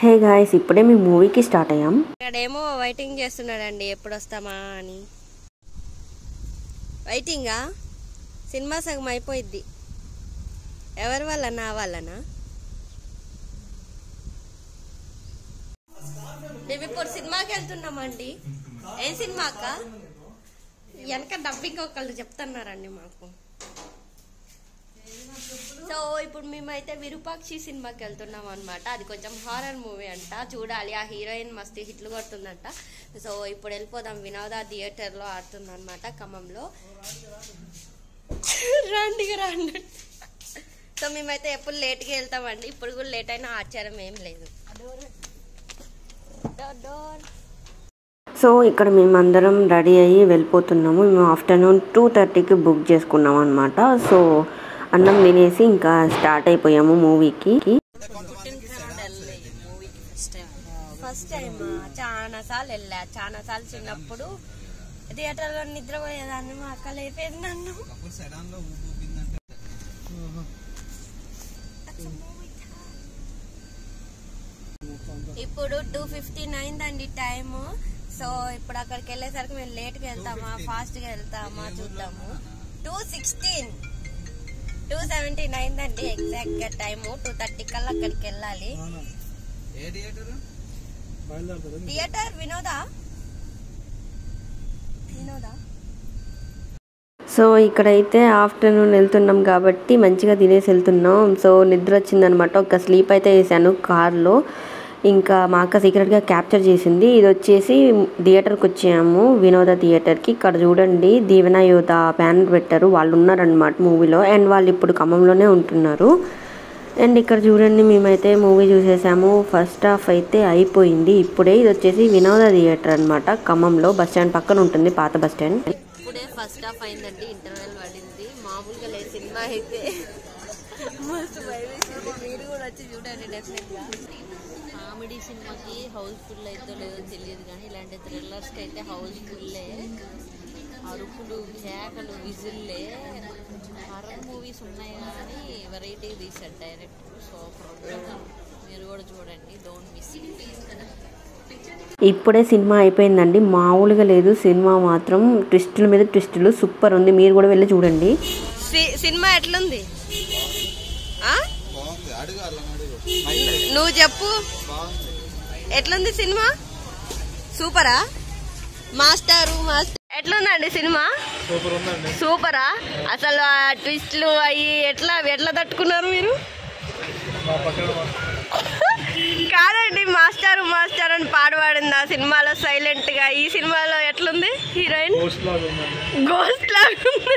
Hey guys ఇప్పుడే మేము మూవీకి స్టార్ట్ అయ్యాం ఇక్కడేమో వెయిటింగ్ చేస్తున్నాడండి ఎప్పుడు వస్తామా అని వెయిటింగా సినిమా సగం అయిపోయిద్ది ఎవరి వల్ల నా వల్లనా మేము ఇప్పుడు సినిమాకి వెళ్తున్నామండి ఏం సినిమాక వెనక డబ్బింగ్ ఒకళ్ళు చెప్తున్నారండి మాకు సో ఇప్పుడు మేమైతే విరూపాక్షి సినిమాకి వెళ్తున్నాం అనమాట అది కొంచెం హారర్ మూవీ అంట చూడాలి ఆ హీరోయిన్ మస్తు హిట్లు కొడుతుందంట సో ఇప్పుడు వెళ్ళిపోదాం వినోద థియేటర్లో ఆడుతుంది అనమాట ఖమ్మంలో రండి రండి సో మేమైతే ఎప్పుడు లేట్గా వెళ్తామండి ఇప్పుడు కూడా లేట్ అయినా ఆచారం ఏం లేదు డోర్ డోర్ సో ఇక్కడ మేమందరం రెడీ అయ్యి వెళ్ళిపోతున్నాము మేము ఆఫ్టర్నూన్ టూ థర్టీకి బుక్ చేసుకున్నాం అనమాట సో అన్నం తినేసి ఇంకా స్టార్ట్ అయిపోయాము మూవీకి ఫస్ట్ టైం చాలా సార్లు వెళ్ళా చాలా సార్లు చిన్నప్పుడు థియేటర్లో నిద్రపోయేదాన్ని మా అక్క లేపేది నన్ను ఇప్పుడు టూ ఫిఫ్టీన్ అయిందండి టైము సో ఇప్పుడు అక్కడికి వెళ్ళేసరికి మేము లేట్గా వెళ్తామా ఫాస్ట్గా వెళ్తామా చూద్దాము టూ సిక్స్టీన్ టూ సెవెంటీన్ అయిందండి ఎగ్జాక్ట్ గా టైము టూ థర్టీ కల్లా అక్కడికి వెళ్ళాలి థియేటర్ వినోదా వినోదా సో ఇక్కడైతే ఆఫ్టర్నూన్ వెళ్తున్నాం కాబట్టి మంచిగా తినేసి వెళ్తున్నాం సో నిద్ర వచ్చిందనమాట ఒక స్లీప్ అయితే వేసాను కార్లో ఇంకా మా అక్క సీక్రెట్గా క్యాప్చర్ చేసింది ఇది వచ్చేసి థియేటర్కి వచ్చాము వినోద థియేటర్కి ఇక్కడ చూడండి దీవెన యువత బ్యానర్ పెట్టారు వాళ్ళు ఉన్నారనమాట మూవీలో అండ్ వాళ్ళు ఇప్పుడు ఖమ్మంలోనే ఉంటున్నారు అండ్ ఇక్కడ చూడండి మేమైతే మూవీ చూసేసాము ఫస్ట్ హాఫ్ అయితే అయిపోయింది ఇప్పుడే ఇది వచ్చేసి వినోద థియేటర్ అనమాట ఖమ్మంలో బస్ స్టాండ్ పక్కన ఉంటుంది పాత బస్ స్టాండ్ ఇప్పుడే ఫస్ట్ హాఫ్ అయిందండి ఇంటర్వెల్ పడింది మామూలుగా లేదు సినిమా అయితే మస్తు భయమేసింది మీరు కూడా వచ్చి చూడండి డెఫినెట్ గా కామెడీ సినిమాకి హౌస్ఫుల్ అయితే లేదో తెలియదు కానీ ఇలాంటి థ్రిల్లర్స్కి అయితే హౌస్ఫుల్లే అరుపులు కేకలు విజిల్లే హర్రర్ మూవీస్ ఉన్నాయి కానీ వెరైటీ తీసాడు డైరెక్టర్ సూపర్ మీరు కూడా చూడండి డోంట్ మిస్ ఇప్పుడే సినిమా అయిపోయిందండి మామూలుగా లేదు సినిమా మాత్రం ట్విస్టుల మీద ట్విస్టులు సూపర్ ఉంది మీరు కూడా వెళ్ళి చూడండి సినిమా ఎట్లుంది ఆ? నువ్వు చెప్పు ఎట్లుంది సినిమా సూపరా మాస్టారు మాస్టర్ ఎట్లుందండి సినిమా సూపరా అసలు ఆ ట్విస్ట్లు అవి ఎట్లా ఎట్లా తట్టుకున్నారు మీరు కాదండి మాస్టర్ మాస్టర్ అని పాట పాడింది ఆ సినిమాలో సైలెంట్ గా ఈ సినిమాలో ఎట్లుంది హీరోయిన్ గోస్ట్ లాగా ఉంది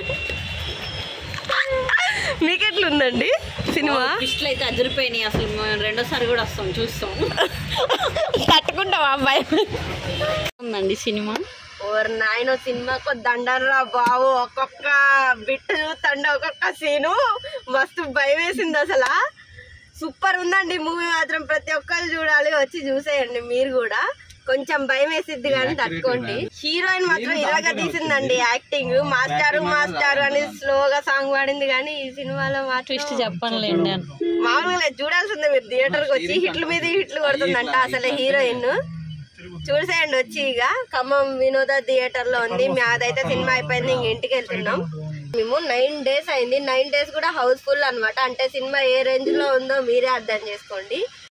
మీకెట్లుందండి సినిమా ట్విస్ట్లు అయితే అదిరిపోయినాయి అసలు మేము రెండోసారి కూడా వస్తాం చూస్తాం తట్టుకుంటావా అబ్బాయి ఉందండి సినిమా ఓర్ నాయన సినిమాకు దండరా బావు ఒక్కొక్క బిట్ చూస్తండి ఒక్కొక్క సీను మస్తు భయం వేసింది అసలు సూపర్ ఉందండి మూవీ మాత్రం ప్రతి ఒక్కరు చూడాలి వచ్చి చూసేయండి మీరు కూడా కొంచెం భయం వేసిద్ది కానీ తట్టుకోండి హీరోయిన్ మాత్రం ఇలాగా తీసిందండి యాక్టింగ్ మాస్టారు మాస్టారు అని స్లోగా సాంగ్ పాడింది కానీ ఈ సినిమాలో మాత్రం ట్విస్ట్ చెప్పనులేండి అని మామూలుగా లేదు, చూడాల్సిందే మీరు థియేటర్కి వచ్చి హిట్లు మీద హిట్లు కొడుతుందంట అసలు హీరోయిన్ చూసేయండి వచ్చి ఇక ఖమ్మం వినోద థియేటర్ లో ఉంది మాదైతే సినిమా అయిపోయింది ఇంక ఇంటికి వెళ్తున్నాం మేము నైన్ డేస్ అయింది నైన్ డేస్ కూడా హౌస్ఫుల్ అన్నమాట అంటే సినిమా ఏ రేంజ్ లో ఉందో మీరే అర్థం చేసుకోండి